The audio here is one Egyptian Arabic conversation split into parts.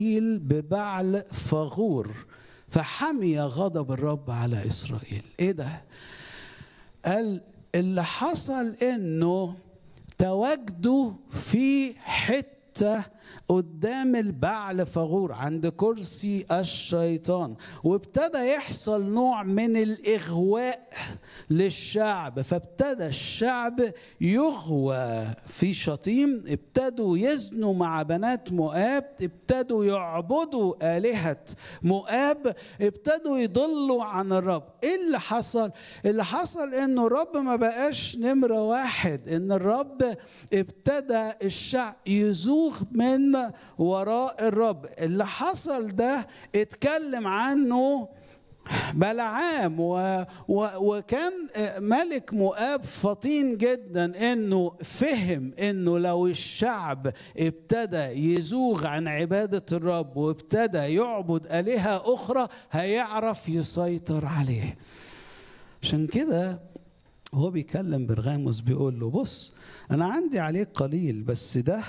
إسرائيل ببعل فغور فحمي غضب الرب على إسرائيل إيه ده؟ قال اللي حصل إنه تواجدوا في حتة قدام البعل فغور عند كرسي الشيطان وابتدى يحصل نوع من الإغواء للشعب فابتدى الشعب يغوى في شطيم ابتدوا يزنوا مع بنات مؤاب ابتدوا يعبدوا آلهة مؤاب ابتدوا يضلوا عن الرب ايه اللي حصل اللي حصل انه الرب ما بقاش نمرة واحد ان الرب ابتدى الشعب يزوغ من وراء الرب اللي حصل ده اتكلم عنه بلعام و... و... وكان ملك مؤاب فطين جدا انه فهم انه لو الشعب ابتدى يزوغ عن عباده الرب وابتدى يعبد الهه اخرى هيعرف يسيطر عليه عشان كده هو بيكلم برغاموس بيقول له بص انا عندي عليك قليل بس ده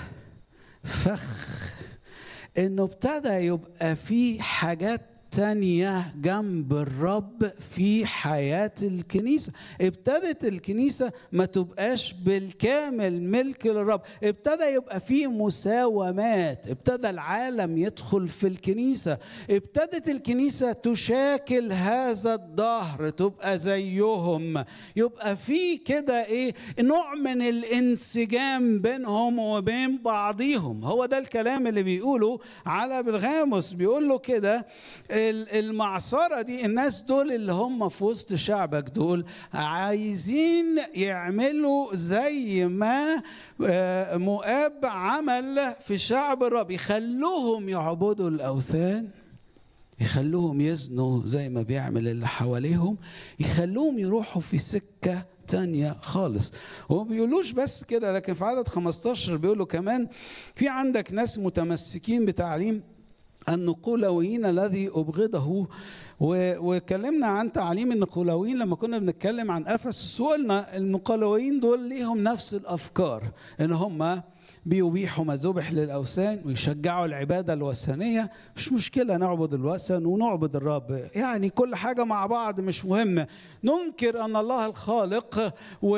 فخ انه ابتدى يبقى في حاجات تانية جنب الرب في حياة الكنيسة ابتدت الكنيسة ما تبقاش بالكامل ملك للرب ابتدى يبقى في مساومات ابتدى العالم يدخل في الكنيسة ابتدت الكنيسة تشاكل هذا الظهر تبقى زيهم يبقى في كده ايه نوع من الانسجام بينهم وبين بعضيهم هو ده الكلام اللي بيقوله على بالغاموس بيقول له كده المعصرة دي الناس دول اللي هم في وسط شعبك دول عايزين يعملوا زي ما مؤاب عمل في شعب الرب يخلوهم يعبدوا الأوثان يخلوهم يزنوا زي ما بيعمل اللي حواليهم يخلوهم يروحوا في سكة تانية خالص هو بيقولوش بس كده لكن في عدد 15 بيقولوا كمان في عندك ناس متمسكين بتعليم النقولويين الذي أبغضه وكلمنا عن تعليم النقولويين لما كنا بنتكلم عن أفسس وقلنا النقولويين دول ليهم نفس الأفكار إن هم بيبيحوا مذبح للأوثان ويشجعوا العبادة الوثنية مش مشكلة نعبد الوثن ونعبد الرب يعني كل حاجة مع بعض مش مهمة ننكر أن الله الخالق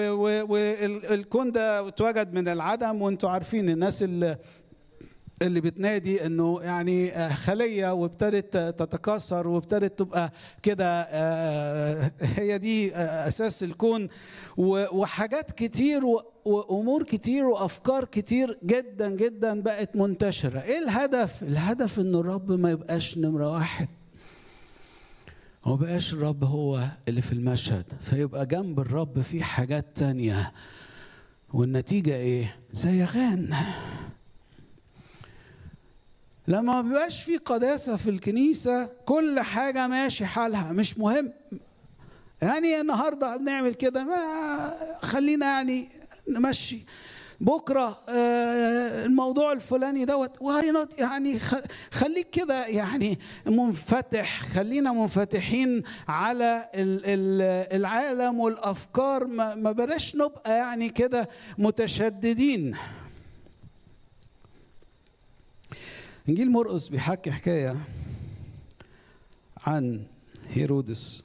والكون ده اتوجد من العدم وانتوا عارفين الناس اللي اللي بتنادي انه يعني خليه وابتدت تتكاثر وابتدت تبقى كده هي دي اساس الكون وحاجات كتير وامور كتير وافكار كتير جدا جدا بقت منتشره ايه الهدف الهدف ان الرب ما يبقاش نمره واحد هو بقاش الرب هو اللي في المشهد فيبقى جنب الرب في حاجات تانية والنتيجة ايه زيغان لما ما بيبقاش في قداسه في الكنيسه كل حاجه ماشي حالها مش مهم يعني النهارده بنعمل كده ما خلينا يعني نمشي بكره الموضوع الفلاني دوت يعني خليك كده يعني منفتح خلينا منفتحين على العالم والافكار ما بلاش نبقى يعني كده متشددين انجيل مرقس بيحكي حكايه عن هيرودس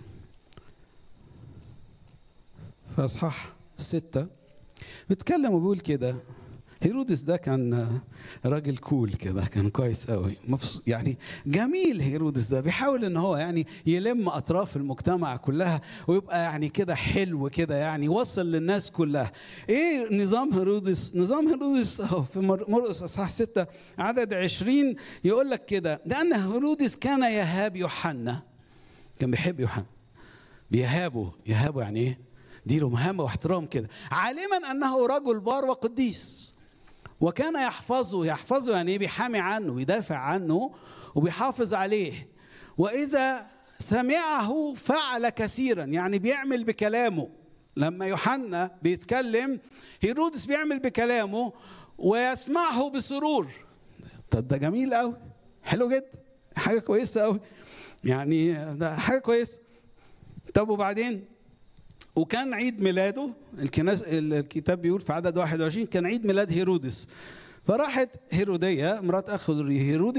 في اصحاح ستة بيتكلم وبيقول كده هيرودس ده كان راجل كول كده كان كويس قوي مبسوط يعني جميل هيرودس ده بيحاول ان هو يعني يلم اطراف المجتمع كلها ويبقى يعني كده حلو كده يعني وصل للناس كلها ايه نظام هيرودس نظام هيرودس اهو في مرقس اصحاح ستة عدد عشرين يقول لك كده لان هيرودس كان يهاب يوحنا كان بيحب يوحنا بيهابه يهابه يعني ايه ديله مهامه واحترام كده عالما انه رجل بار وقديس وكان يحفظه يحفظه يعني بيحامي عنه بيدافع عنه وبيحافظ عليه واذا سمعه فعل كثيرا يعني بيعمل بكلامه لما يوحنا بيتكلم هيرودس بيعمل بكلامه ويسمعه بسرور طب ده جميل قوي حلو جدا حاجه كويسه قوي يعني ده حاجه كويسه طب وبعدين وكان عيد ميلاده الكناس الكتاب بيقول في عدد 21 كان عيد ميلاد هيرودس فراحت هيرودية مرات أخو هيرودس